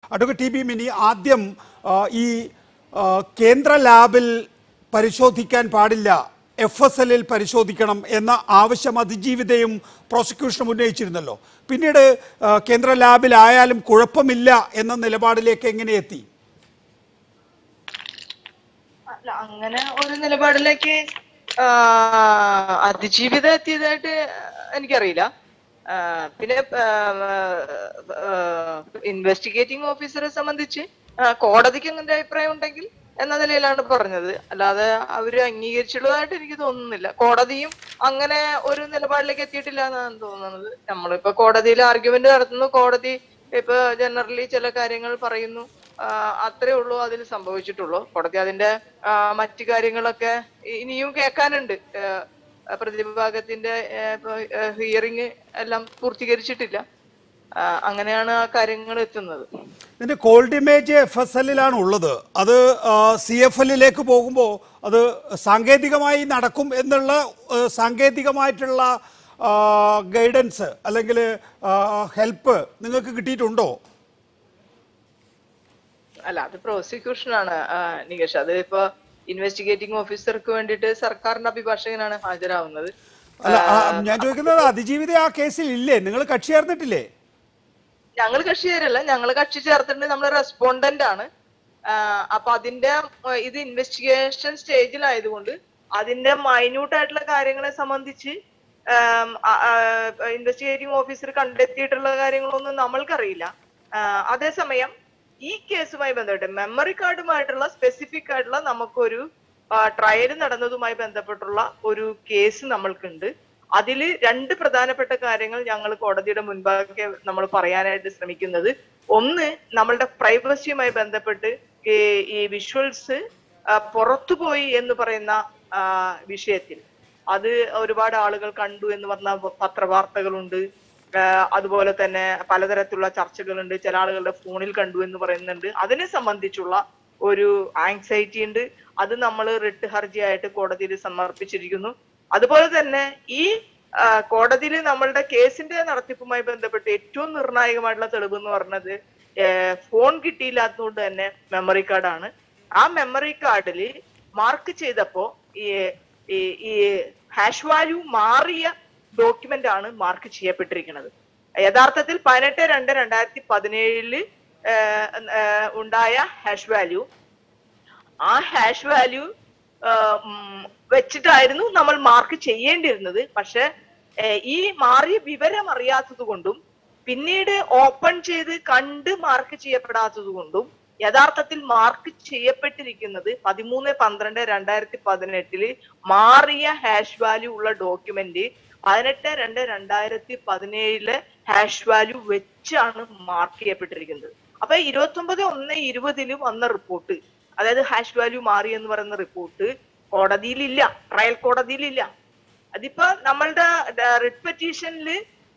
advocate T B mini ആദ്യം ആ, ഈ ആ, കേന്ദ്ര ലാബിൽ പരിശോധിക്കാൻ പാടില്ല എഫ് എസ് എല്ലിൽ പരിശോധിക്കണം എന്ന ആവശ്യം അതിജീവിതയും പ്രോസിക്യൂഷനും ഉന്നയിച്ചിരുന്നല്ലോ പിന്നീട് ആ, കേന്ദ്ര ലാബിലായാലും കുഴപ്പമില്ല എന്ന നിലപാടിലേക്ക് എങ്ങനെ എത്തി അല്ല അങ്ങനെ ഒരു നിലപാടിലേക്ക് ആ, അതിജീവിത എത്തിയതായിട്ട് എനിക്കറിയില്ല ആ, പിന്നെ ഇൻവെസ്റ്റിഗേറ്റിംഗ് ഓഫീസറെ സംബന്ധിച്ച് ആ, കോടതിക്ക് അങ്ങനെ അഭിപ്രായം ഉണ്ടെങ്കിൽ എന്ന നിലയിലാണ് പറഞ്ഞത് അല്ലാതെ അവര് അംഗീകരിച്ചുള്ളതായിട്ട് എനിക്ക് തോന്നുന്നില്ല കോടതിയും അങ്ങനെ ഒരു നിലപാടിലേക്ക് എത്തിയിട്ടില്ല എന്നാണ് തോന്നുന്നത് നമ്മളിപ്പോ കോടതിയിൽ ആർഗ്യുമെന്റ് നടത്തുന്നു കോടതി ഇപ്പൊ ജനറലി ചില കാര്യങ്ങൾ പറയുന്നു ആ, അത്രേ ഉള്ളൂ അതിൽ സംഭവിച്ചിട്ടുള്ളൂ കോടതി അതിന്റെ ആ, മറ്റു കാര്യങ്ങളൊക്കെ ഇനിയും കേൾക്കാനുണ്ട് ആ, പ്രതിഭാഗത്തിന്റെ ഹിയറിംഗ് എല്ലാം പൂർത്തീകരിച്ചിട്ടില്ല ആ, അങ്ങനെയാണ് ആ കാര്യങ്ങൾ എത്തുന്നത് ഇതിന്റെ കോൾഡ് ഇമേജ് എഫ് എസ് എല്ലിലാണ് ഉള്ളത് അത് സി എഫ് എല്ലിലേക്ക് പോകുമ്പോൾ അത് സാങ്കേതികമായി നടക്കും എന്നുള്ള ആ, സാങ്കേതികമായിട്ടുള്ള ഗൈഡൻസ് അല്ലെങ്കിൽ ഹെൽപ്പ് നിങ്ങൾക്ക് കിട്ടിയിട്ടുണ്ടോ അല്ല അത് പ്രോസിക്യൂഷനാണ് നികേഷ് അത് ഇപ്പൊ ഇൻവെസ്റ്റിഗേറ്റിംഗ് ഓഫീസർക്ക് വേണ്ടിയിട്ട് സർക്കാരിന്റെ അഭിഭാഷകനാണ് ഹാജരാവുന്നത് അല്ല ആ, ഞാൻ ചോദിക്കുന്നത് അതിജീവിത ആ കേസിൽ ഇല്ലേ നിങ്ങൾ കക്ഷി ചേർന്നിട്ടില്ലേ ഞങ്ങൾ കക്ഷി ചേരല്ല ഞങ്ങൾ കക്ഷി ചേർത്തിട്ടുണ്ട് നമ്മൾ റെസ്പോണ്ടന്റ് ആണ് ആ, അപ്പൊ അതിന്റെ ആ, ഇത് ഇൻവെസ്റ്റിഗേഷൻ സ്റ്റേജിലായതുകൊണ്ട് അതിന്റെ മൈന്യൂട്ട് ആയിട്ടുള്ള കാര്യങ്ങളെ സംബന്ധിച്ച് ഇൻവെസ്റ്റിഗേറ്റിംഗ് ഓഫീസർ കണ്ടെത്തിയിട്ടുള്ള കാര്യങ്ങളൊന്നും നമ്മൾക്കറിയില്ല ആ, അതേസമയം ഈ കേസുമായി ബന്ധപ്പെട്ട് മെമ്മറി കാർഡുമായിട്ടുള്ള സ്പെസിഫിക് ആയിട്ടുള്ള നമുക്കൊരു ട്രയൽ നടന്നതുമായി ബന്ധപ്പെട്ടുള്ള ഒരു കേസ് നമ്മൾക്കുണ്ട് അതിൽ രണ്ട് പ്രധാനപ്പെട്ട കാര്യങ്ങൾ ഞങ്ങൾ കോടതിയുടെ മുൻപാകെ നമ്മൾ പറയാനായിട്ട് ശ്രമിക്കുന്നത് ഒന്ന് നമ്മളുടെ പ്രൈവസിയുമായി ബന്ധപ്പെട്ട് ഈ ഈ വിഷ്വൽസ് പുറത്തുപോയി എന്ന് പറയുന്ന ആ, വിഷയത്തിൽ അത് ഒരുപാട് ആളുകൾ കണ്ടു എന്ന് പറഞ്ഞ പത്രവാർത്തകളുണ്ട് ആ, അതുപോലെ തന്നെ പലതരത്തിലുള്ള ചർച്ചകളുണ്ട് ചില ആളുകളുടെ ഫോണിൽ കണ്ടു എന്ന് പറയുന്നുണ്ട് അതിനെ സംബന്ധിച്ചുള്ള ഒരു ആങ്സൈറ്റി ഉണ്ട് അത് നമ്മൾ റിട്ട് ഹർജിയായിട്ട് കോടതിയിൽ സമർപ്പിച്ചിരിക്കുന്നു അതുപോലെ തന്നെ ഈ ആ, കോടതിയിൽ നമ്മളുടെ കേസിന്റെ നടത്തിപ്പുമായി ബന്ധപ്പെട്ട് ഏറ്റവും നിർണായകമായിട്ടുള്ള തെളിവ് എന്ന് പറഞ്ഞത് ഏ, ഫോൺ കിട്ടിയില്ലാത്തതുകൊണ്ട് തന്നെ മെമ്മറി കാർഡാണ് ആ മെമ്മറി കാർഡിൽ മാർക്ക് ചെയ്തപ്പോ ഈ ഈ- ഈ ഹാഷ് വാല്യൂ മാറിയ ഡോക്യുമെന്റ് ആണ് മാർക്ക് ചെയ്യപ്പെട്ടിരിക്കുന്നത് യഥാർത്ഥത്തിൽ പതിനെട്ട് രണ്ട് രണ്ടായിരത്തി പതിനേഴില് ഉണ്ടായ ഹാഷ് വാല്യൂ ആ ഹാഷ് വാല്യൂ വെച്ചിട്ടായിരുന്നു നമ്മൾ മാർക്ക് ചെയ്യേണ്ടിയിരുന്നത് പക്ഷെ ഏഹ്, ഈ മാറിയ വിവരം അറിയാത്തത് കൊണ്ടും പിന്നീട് ഓപ്പൺ ചെയ്ത് കണ്ട് മാർക്ക് ചെയ്യപ്പെടാത്തത് കൊണ്ടും യഥാർത്ഥത്തിൽ മാർക്ക് ചെയ്യപ്പെട്ടിരിക്കുന്നത് പതിമൂന്ന് പന്ത്രണ്ട് രണ്ടായിരത്തി പതിനെട്ടില് മാറിയ ഹാഷ് വാല്യൂ ഉള്ള ഡോക്യുമെന്റ് പതിനെട്ട് രണ്ട് രണ്ടായിരത്തി പതിനേഴിലെ ഹാഷ് വാല്യൂ വെച്ചാണ് മാർക്ക് ചെയ്യപ്പെട്ടിരിക്കുന്നത് അപ്പൊ ഇരുപത്തി ഒമ്പത് ഒന്ന് ഇരുപതില് വന്ന റിപ്പോർട്ട് അതായത് ഹാഷ് വാല്യൂ മാറി എന്ന് പറയുന്ന റിപ്പോർട്ട് കോടതിയിലില്ല ട്രയൽ കോടതിയിലില്ല അതിപ്പോ നമ്മളുടെ റിട്ട് പെറ്റീഷനിൽ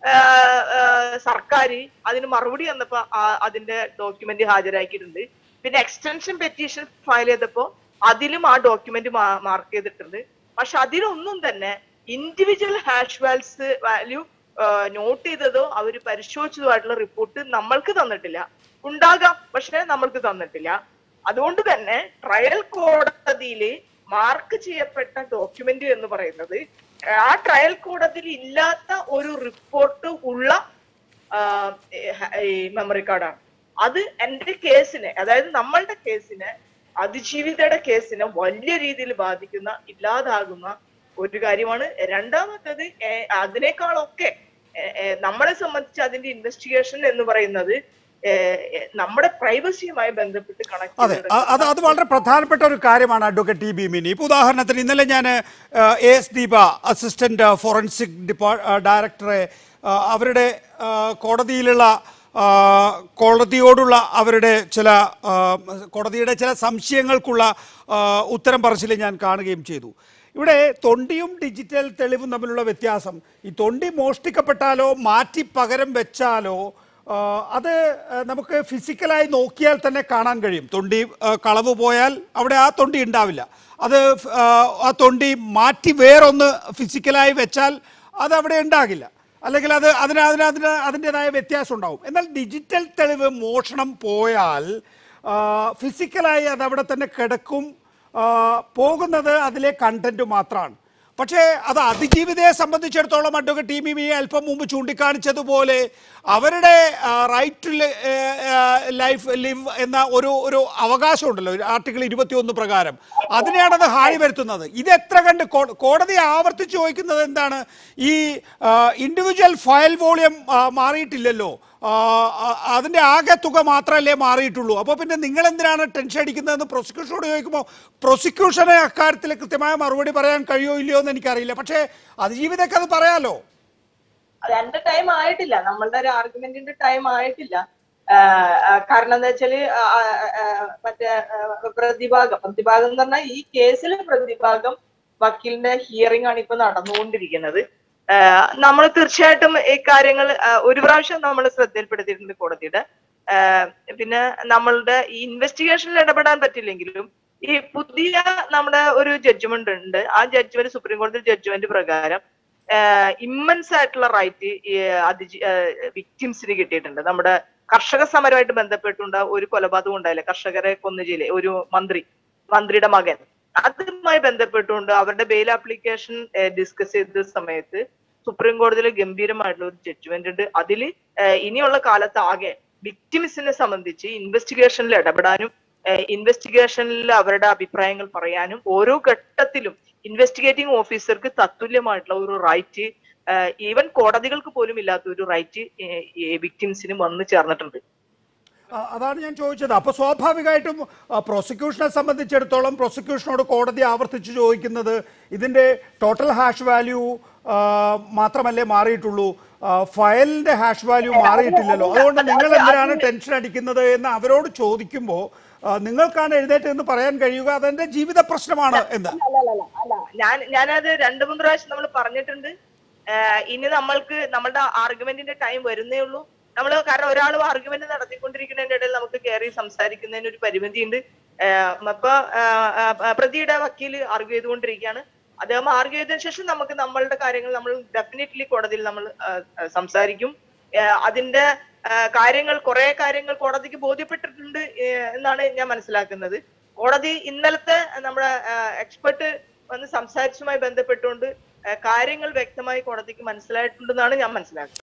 സർക്കാർ അതിന് മറുപടി വന്നപ്പോ ആ- അതിന്റെ ഡോക്യുമെന്റ് ഹാജരാക്കിയിട്ടുണ്ട് പിന്നെ എക്സ്റ്റൻഷൻ പെറ്റീഷൻ ഫയൽ ചെയ്തപ്പോ അതിലും ആ ഡോക്യുമെന്റ് മാർക്ക് ചെയ്തിട്ടുണ്ട് പക്ഷെ അതിലൊന്നും തന്നെ individual hash values value note ചെയ്തതോ അവർ പരിശോധിച്ചതോ ആയിട്ടുള്ള റിപ്പോർട്ട് നമ്മൾക്ക് തന്നിട്ടില്ല ഉണ്ടാകാം പക്ഷെ നമ്മൾക്ക് തന്നിട്ടില്ല അതുകൊണ്ട് തന്നെ ട്രയൽ കോടതിയിൽ മാർക്ക് ചെയ്യപ്പെട്ട ഡോക്യുമെന്റ് എന്ന് പറയുന്നത് ആ ട്രയൽ കോടതിയിൽ ഇല്ലാത്ത ഒരു റിപ്പോർട്ട് ഉള്ള മെമ്മറി കാർഡാണ് അത് എന്റെ കേസിനെ അതായത് നമ്മളുടെ കേസിനെ അതിജീവിതയുടെ കേസിനെ വലിയ രീതിയിൽ ബാധിക്കുന്ന ഇല്ലാതാകുന്ന ഒരു കാര്യമാണ് രണ്ടാമത്തത് ഏഹ്, അതിനേക്കാളൊക്കെ ഏഹ്, ഏഹ്, നമ്മളെ സംബന്ധിച്ച് അതിന്റെ ഇൻവെസ്റ്റിഗേഷൻ എന്ന് പറയുന്നത് ഏഹ്, ഏഹ്, നമ്മുടെ പ്രൈവസിയുമായി ബന്ധപ്പെട്ട് കണക്ട് അതെ അ- അത് അത് വളരെ പ്രധാനപ്പെട്ട ഒരു കാര്യമാണ് അഡ്വക്കേറ്റ് ടി ബി മിനി ഇപ്പോൾ ഉദാഹരണത്തിന് ഇന്നലെ ഞാൻ A S Deepa assistant forensic ഡിപ്പാ ഡയറക്ടറെ ആ, അവരുടെ ആ, കോടതിയിലുള്ള ആ, കോടതിയോടുള്ള അവരുടെ ചില ആ, കോടതിയുടെ ചില സംശയങ്ങൾക്കുള്ള ആ, ഉത്തരം പറച്ചിൽ ഞാൻ കാണുകയും ചെയ്തു ഇവിടെ തൊണ്ടിയും ഡിജിറ്റൽ തെളിവും തമ്മിലുള്ള വ്യത്യാസം ഈ തൊണ്ടി മോഷ്ടിക്കപ്പെട്ടാലോ മാറ്റി പകരം വെച്ചാലോ ആ, അത് ആ, നമുക്ക് ഫിസിക്കലായി നോക്കിയാൽ തന്നെ കാണാൻ കഴിയും തൊണ്ടി ആ, കളവ് പോയാൽ അവിടെ ആ തൊണ്ടി ഉണ്ടാവില്ല അത് ഫ്- ആ, ആ തൊണ്ടി മാറ്റി വേറൊന്ന് ഫിസിക്കലായി വെച്ചാൽ അത് അവിടെ ഉണ്ടാകില്ല അല്ലെങ്കിൽ അത് അതിന് അതിന് അതിന് അതിൻ്റെതായ വ്യത്യാസം ഉണ്ടാവും എന്നാൽ ഡിജിറ്റൽ തെളിവ് മോഷണം പോയാൽ ആ, ഫിസിക്കലായി അത് അവിടെ തന്നെ കിടക്കും ആ, പോകുന്നത് അതിലെ കണ്ടന്റ് മാത്രമാണ് പക്ഷേ അത് അതിജീവിതയെ സംബന്ധിച്ചിടത്തോളം അഡ്വക്കേറ്റ് ടി മി അല്പം മുമ്പ് ചൂണ്ടിക്കാണിച്ചതുപോലെ അവരുടെ റൈറ്റ് ടു ലൈഫ് ലിവ് എന്ന ഒരു ഒരു അവകാശം ഉണ്ടല്ലോ ആർട്ടിക്കിൾ ഇരുപത്തിയൊന്ന് പ്രകാരം അതിനെയാണ് അത് ഹാനി വരുത്തുന്നത് ഇത് എത്ര കണ്ട് കോ- കോടതി ആവർത്തിച്ച് ചോദിക്കുന്നത് എന്താണ് ഈ ഇൻഡിവിജ്വൽ ഫയൽ വോളിയം മാറിയിട്ടില്ലല്ലോ ആ, ആ, അതിന്റെ ആകെ തുക മാത്രമല്ലേ മാറിയിട്ടുള്ളൂ അപ്പോൾ പിന്നെ നിങ്ങൾ എന്തിനാണ് ടെൻഷൻ അടിക്കുന്നതെന്ന് പ്രോസിക്യൂഷനോട് ചോദിക്കുമ്പോൾ പ്രോസിക്യൂഷനെ അക്കാര്യത്തിൽ കൃത്യമായ മറുപടി പറയാൻ കഴിയോ ഇല്ലയോ എന്ന് എനിക്കറിയില്ല പക്ഷേ അതിജീവിതയ്ക്ക് അത് പറയാലോ അത് എന്റെ ടൈം ആയിട്ടില്ല നമ്മളുടെ ഒരു ആർഗ്യുമെന്റിന്റെ ടൈം ആയിട്ടില്ല ആ, ആ, കാരണം എന്താ വെച്ചാല് ആ, ആ, ആ, മറ്റേ ആ, പ്രതിഭാഗം പ്രതിഭാഗം എന്ന് പറഞ്ഞാൽ ഈ കേസിലെ പ്രതിഭാഗം വക്കീലിന്റെ ഹിയറിംഗ് ആണ് ഇപ്പൊ നടന്നുകൊണ്ടിരിക്കുന്നത് നമ്മൾ തീർച്ചയായിട്ടും ഈ കാര്യങ്ങൾ ആ, ഒരു പ്രാവശ്യം നമ്മൾ ശ്രദ്ധയിൽപ്പെടുത്തിയിട്ടുണ്ട് കോടതിയുടെ ആ, പിന്നെ നമ്മളുടെ ഈ ഇൻവെസ്റ്റിഗേഷനിൽ ഇടപെടാൻ പറ്റില്ലെങ്കിലും ഈ പുതിയ നമ്മുടെ ഒരു ജഡ്ജ്മെന്റ് ഉണ്ട് ആ ജഡ്ജ്മെന്റ് സുപ്രീം കോടതി ജഡ്ജ്മെന്റ് പ്രകാരം ഇമ്മൻസ് ആയിട്ടുള്ള റൈറ്റ് വിക്ടിംസിന് കിട്ടിയിട്ടുണ്ട് നമ്മുടെ കർഷക സമരമായിട്ട് ബന്ധപ്പെട്ടുണ്ട ഒരു കൊലപാതകം ഉണ്ടായില്ലേ കർഷകരെ കൊന്നുചെയ്യില്ലേ ഒരു മന്ത്രി മന്ത്രിയുടെ മകൻ അതുമായി ബന്ധപ്പെട്ടുകൊണ്ട് അവരുടെ ബെയിൽ ആപ്ലിക്കേഷൻ ഡിസ്കസ് ചെയ്ത സമയത്ത് സുപ്രീം കോടതിയിൽ ഗംഭീരമായിട്ടുള്ള ഒരു ജഡ്ജ്മെന്റ് ഉണ്ട് അതിൽ ഇനിയുള്ള കാലത്ത് ആകെ വിക്ടിംസിനെ സംബന്ധിച്ച് ഇൻവെസ്റ്റിഗേഷനിൽ ഇടപെടാനും ഇൻവെസ്റ്റിഗേഷനിൽ അവരുടെ അഭിപ്രായങ്ങൾ പറയാനും ഓരോ ഘട്ടത്തിലും ഇൻവെസ്റ്റിഗേറ്റിംഗ് ഓഫീസർക്ക് തത്തുല്യമായിട്ടുള്ള ഒരു റൈറ്റ് ഈവൻ കോടതികൾക്ക് പോലും ഇല്ലാത്ത ഒരു റൈറ്റ് വിക്ടിംസിന് വന്നു ചേർന്നിട്ടുണ്ട് ആ, അതാണ് ഞാൻ ചോദിച്ചത് അപ്പോൾ സ്വാഭാവികമായിട്ടും ആ, പ്രോസിക്യൂഷനെ സംബന്ധിച്ചിടത്തോളം പ്രോസിക്യൂഷനോട് കോടതി ആവർത്തിച്ച് ചോദിക്കുന്നത് ഇതിന്റെ ടോട്ടൽ ഹാഷ് വാല്യൂ ആ, മാത്രമല്ലേ മാറിയിട്ടുള്ളൂ ആ, ഫയലിന്റെ ഹാഷ് വാല്യൂ മാറിയിട്ടില്ലല്ലോ അതുകൊണ്ട് നിങ്ങൾ എന്തിനാണ് ടെൻഷൻ അടിക്കുന്നത് എന്ന് അവരോട് ചോദിക്കുമ്പോൾ ആ, നിങ്ങൾക്കാണ് എഴുന്നേറ്റ് എന്ന് പറയാൻ കഴിയുക അതെന്റെ ജീവിത പ്രശ്നമാണ് എന്ന് അല്ല അല്ല ഞാൻ ഞാനത് രണ്ടു മൂന്ന് പ്രാവശ്യം നമ്മൾ പറഞ്ഞിട്ടുണ്ട് ആഹ് ഇനി നമ്മൾക്ക് നമ്മുടെ ആർഗ്യുമെന്റിന്റെ ടൈം വരുന്നേ ഉള്ളൂ നമ്മൾ കാരണം ഒരാൾ ആർഗ്യുമെന്റ് നടത്തിക്കൊണ്ടിരിക്കുന്നതിന്റെ ഇടയിൽ നമുക്ക് കയറി സംസാരിക്കുന്നതിന് ഒരു പരിമിതിയുണ്ട് ആഹ് അപ്പൊ ആഹ് ആഹ് പ്രതിയുടെ വക്കീൽ ആർഗ്യൂ ചെയ്തുകൊണ്ടിരിക്കുകയാണ് അദ്ദേഹം ആർഗ്യൂ ചെയ്തതിനു ശേഷം നമുക്ക് നമ്മളുടെ കാര്യങ്ങൾ നമ്മൾ ഡെഫിനറ്റ്ലി കോടതിയിൽ നമ്മൾ ആഹ് ആഹ് സംസാരിക്കും ആഹ് അതിന്റെ ആഹ് കാര്യങ്ങൾ കുറെ കാര്യങ്ങൾ കോടതിക്ക് ബോധ്യപ്പെട്ടിട്ടുണ്ട് ഏഹ് എന്നാണ് ഞാൻ മനസ്സിലാക്കുന്നത് കോടതി ഇന്നലത്തെ നമ്മുടെ എക്സ്പെർട്ട് വന്ന് സംസാരിച്ചുമായി ബന്ധപ്പെട്ടുകൊണ്ട് ആഹ് കാര്യങ്ങൾ വ്യക്തമായി കോടതിക്ക് മനസ്സിലായിട്ടുണ്ടെന്നാണ് ഞാൻ മനസ്സിലാക്കുന്നത്